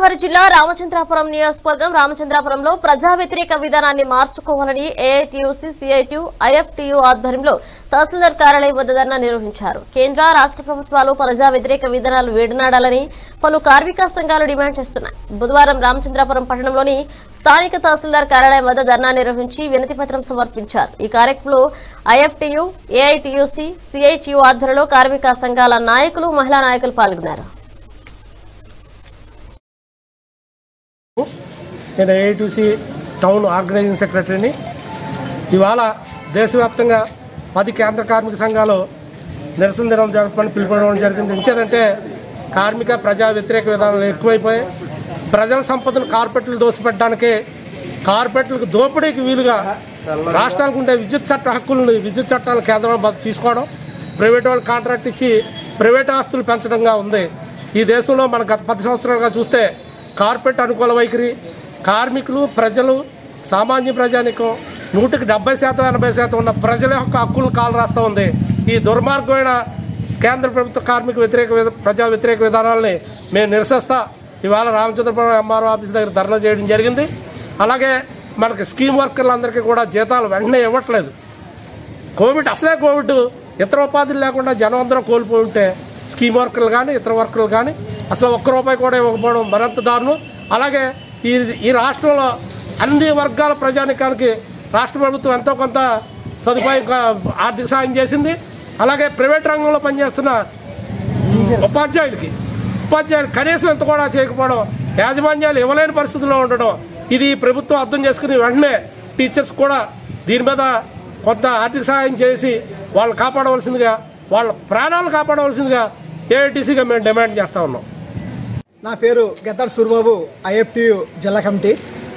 గోదావరి జిల్లా రామచంద్రాపురం నియోజకవర్గం రామచంద్రాపురంలో ప్రజా వ్యతిరేక విధానాన్ని మార్చుకోవాలని ఏఐటియుసి సిఐటియు ఐఎఫ్టియు ఆధ్వర్యంలో తహసీల్దార్ కార్యాలయం వద్ద ధర్నా నిర్వహించారు కేంద్ర రాష్ట్ర ప్రభుత్వాలు ప్రజా వ్యతిరేక విధానాలు వేడనాడాలని పలు కార్మిక సంఘాలు డిమాండ్ చేస్తున్నాయి బుధవారం రామచంద్రాపురం పట్టణంలోని స్థానిక తహసీల్దార్ కార్యాలయం వద్ద ధర్నా నిర్వహించి వినతి పత్రం సమర్పించారు ఈ కార్యక్రమంలో ఐఎఫ్టియు ఏఐటియుసి సిఐటియు ఆధ్వర్యంలో కార్మిక సంఘాల నాయకులు మహిళా నాయకులు పాల్గొన్నారు నేను ఏఐటీసీ టౌన్ ఆర్గనైజింగ్ సెక్రటరీని ఇవాళ దేశవ్యాప్తంగా పది కేంద్ర కార్మిక సంఘాలు నిరసన దినం జరపని పిలుపుకోవడం జరిగింది ఎంచేదంటే కార్మిక ప్రజా వ్యతిరేక విధానాలు ఎక్కువైపోయాయి ప్రజల సంపదను కార్పొరేట్లు దోసిపెట్టడానికి కార్పొరేట్లకు దోపిడీకి వీలుగా రాష్ట్రాలకు ఉండే విద్యుత్ చట్ట హక్కులను విద్యుత్ చట్టాలు కేంద్రం బ- తీసుకోవడం ప్రైవేట్ వాళ్ళు కాంట్రాక్ట్ ఇచ్చి ప్రైవేట్ ఆస్తులు పెంచడంగా ఉంది ఈ దేశంలో మన గత పది సంవత్సరాలుగా చూస్తే కార్పొరేట్ అనుకూల వైఖరి కార్మికులు ప్రజలు సామాన్య ప్రజానికం నూటికి డెబ్బై శాతం ఎనభై శాతం ఉన్న ప్రజల యొక్క హక్కులను కాలు రాస్తూ ఉంది ఈ దుర్మార్గమైన కేంద్ర ప్రభుత్వ కార్మిక వ్యతిరేక విధ- ప్రజా వ్యతిరేక విధానాలని మేము నిరసిస్తా ఇవాళ రామచంద్రపురం ఎంఆర్ఓ ఆఫీస్ దగ్గర ధర్నా చేయడం జరిగింది అలాగే మనకి స్కీమ్ వర్కర్లందరికీ కూడా జీతాలు వెంటనే ఇవ్వట్లేదు కోవిడ్ అసలే కోవిడ్ ఇతర ఉపాధులు లేకుండా జనం అందరూ కోల్పోయి ఉంటే స్కీమ్ వర్కర్లు కానీ ఇతర వర్కర్లు కానీ అసలు ఒక్క రూపాయి కూడా ఇవ్వకపోవడం మరింత దారుణం అలాగే ఈ ఈ రాష్ట్రంలో అన్ని వర్గాల ప్రజానికానికి రాష్ట్ర ప్రభుత్వం ఎంతో కొంత సదుపాయం కా- ఆర్థిక సాయం చేసింది అలాగే ప్రైవేట్ రంగంలో పనిచేస్తున్న ఉపాధ్యాయులకి ఉపాధ్యాయులు కనీసం ఎంత కూడా చేయకపోవడం యాజమాన్యాలు ఇవ్వలేని పరిస్థితుల్లో ఉండడం ఇది ప్రభుత్వం అర్థం చేసుకుని వెంటనే టీచర్స్ కూడా దీని మీద కొంత ఆర్థిక సహాయం చేసి వాళ్ళని కాపాడవలసిందిగా వాళ్ళ ప్రాణాలు కాపాడవలసిందిగా ఏఐటీసీగా మేము డిమాండ్ చేస్తా ఉన్నాం నా పేరు గద్దర్ సూర్బాబు ఐఎఫ్టియు జిల్లా కమిటీ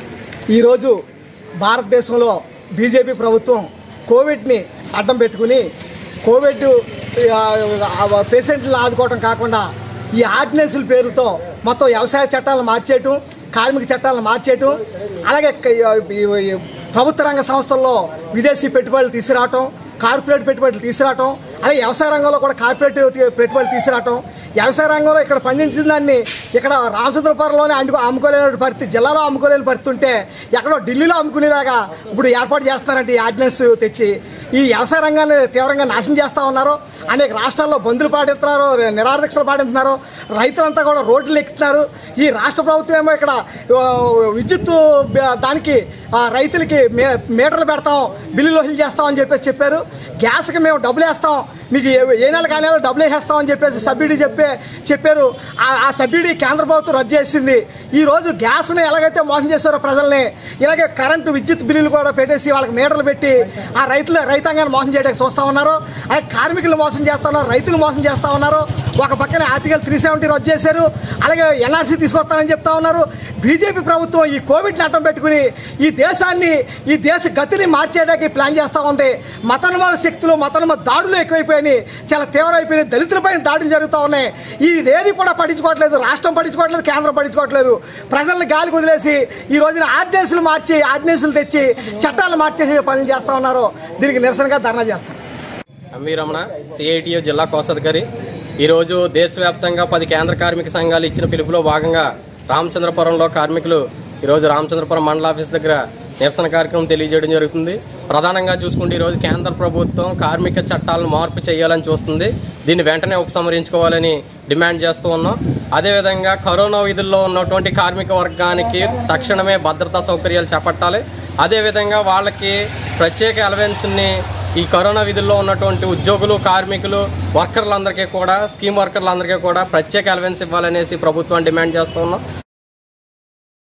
ఈరోజు భారతదేశంలో బీజేపీ ప్రభుత్వం కోవిడ్ని అడ్డం పెట్టుకుని కోవిడ్ ఆ, ఆ, పేషెంట్లు ఆదుకోవడం కాకుండా ఈ ఆర్డినెన్సుల పేరుతో మొత్తం వ్యవసాయ చట్టాలను మార్చేయటం కార్మిక చట్టాలను మార్చేయటం అలాగే క- ఈ- ఈ ప్రభుత్వ రంగ సంస్థల్లో విదేశీ పెట్టుబడులు తీసుకురావటం కార్పొరేట్ పెట్టుబడులు తీసుకురావటం అలాగే వ్యవసాయ రంగంలో కూడా కార్పొరేట్ పెట్టుబడులు తీసుకురావటం వ్యవసాయ రంగంలో ఇక్కడ పండించిన దాన్ని ఇక్కడ రామచంద్రపురంలోనే అండు అమ్ముకోలేని పరిస్థితి జిల్లాలో అమ్ముకోలేని పరిస్థితి ఉంటే ఎక్కడో ఢిల్లీలో అమ్ముకునేలాగా ఇప్పుడు ఏర్పాటు చేస్తారంటే ఈ ఆర్డినెన్స్ తెచ్చి ఈ వ్యవసాయ రంగాన్ని తీవ్రంగా నాశనం చేస్తూ ఉన్నారు అనేక రాష్ట్రాల్లో బంధులు పాటిస్తున్నారు నిరాదీక్షలు పాటిస్తున్నారు రైతులంతా కూడా రోడ్లు ఎక్కుతున్నారు ఈ రాష్ట్ర ప్రభుత్వం ఏమో ఇక్కడ ఆ, విద్యుత్తు బ- దానికి ఆ, రైతులకి మే మీటర్లు పెడతాం బిల్లులు వసూలు చేస్తాం అని చెప్పేసి చెప్పారు గ్యాస్కి మేము డబ్బులు వేస్తాం మీకు ఏ- ఏ నెల కానీ డబ్బులు వేసేస్తాం అని చెప్పేసి సబ్సిడీ చెప్పే చెప్పారు ఆ- ఆ సబ్సిడీ కేంద్ర ప్రభుత్వం రద్దు చేసింది ఈ రోజు గ్యాస్ని ఎలాగైతే మోసం చేశారో ప్రజల్ని ఇలాగే కరెంటు విద్యుత్ బిల్లులు కూడా పెట్టేసి వాళ్ళకి మీటర్లు పెట్టి ఆ రైతుల రైతాంగాన్ని మోసం చేయడానికి చూస్తూ ఉన్నారు అలాగే కార్మికులు మోసం చేస్తా ఉన్నారు రైతులు మోసం చేస్తా ఉన్నారు ఒక పక్కన ఆర్టికల్ త్రీ సెవెంటీ రద్దు చేశారు అలాగే ఎన్ఆర్సీ తీసుకొస్తానని చెప్తా ఉన్నారు బీజేపీ ప్రభుత్వం ఈ కోవిడ్ని అడ్డం పెట్టుకుని ఈ దేశాన్ని ఈ దేశ గతిని మార్చేయడానికి ప్లాన్ చేస్తూ ఉంది మతనుమాల శక్తులు మతనుమ దాడులు ఎక్కువైపోయాయి చాలా తీవ్రమైపోయినాయి దళితులపై దాడులు జరుగుతూ ఉన్నాయి ఈ ఏది కూడా పట్టించుకోవట్లేదు రాష్ట్రం పట్టించుకోవట్లేదు కేంద్రం పట్టించుకోవట్లేదు ప్రజల్ని గాలికి వదిలేసి ఈ రోజున ఆర్డినెన్సులు మార్చి ఆర్డినెన్సులు తెచ్చి చట్టాలు మార్చేసి పనులు చేస్తూ ఉన్నారు దీనికి నిరసనగా ధర్నా చేస్తారు ఎంవి రమణ సిఐటియు జిల్లా కోశాధికారి ఈరోజు దేశవ్యాప్తంగా పది కేంద్ర కార్మిక సంఘాలు ఇచ్చిన పిలుపులో భాగంగా రామచంద్రపురంలో కార్మికులు ఈరోజు రామచంద్రపురం మండల ఆఫీస్ దగ్గర నిరసన కార్యక్రమం తెలియజేయడం జరుగుతుంది ప్రధానంగా చూసుకుంటే ఈరోజు కేంద్ర ప్రభుత్వం కార్మిక చట్టాలను మార్పు చేయాలని చూస్తుంది దీన్ని వెంటనే ఉపసంహరించుకోవాలని డిమాండ్ చేస్తూ ఉన్నాం అదేవిధంగా కరోనా విధుల్లో ఉన్నటువంటి కార్మిక వర్గానికి తక్షణమే భద్రతా సౌకర్యాలు చేపట్టాలి అదేవిధంగా వాళ్ళకి ప్రత్యేక అలవెన్స్ని ఈ కరోనా విధుల్లో ఉన్నటువంటి ఉద్యోగులు కార్మికులు వర్కర్లందరికీ కూడా స్కీమ్ వర్కర్లందరికీ కూడా ప్రత్యేక అలవెన్స్ ఇవ్వాలనేసి ప్రభుత్వం డిమాండ్ చేస్తూ ఉన్నాం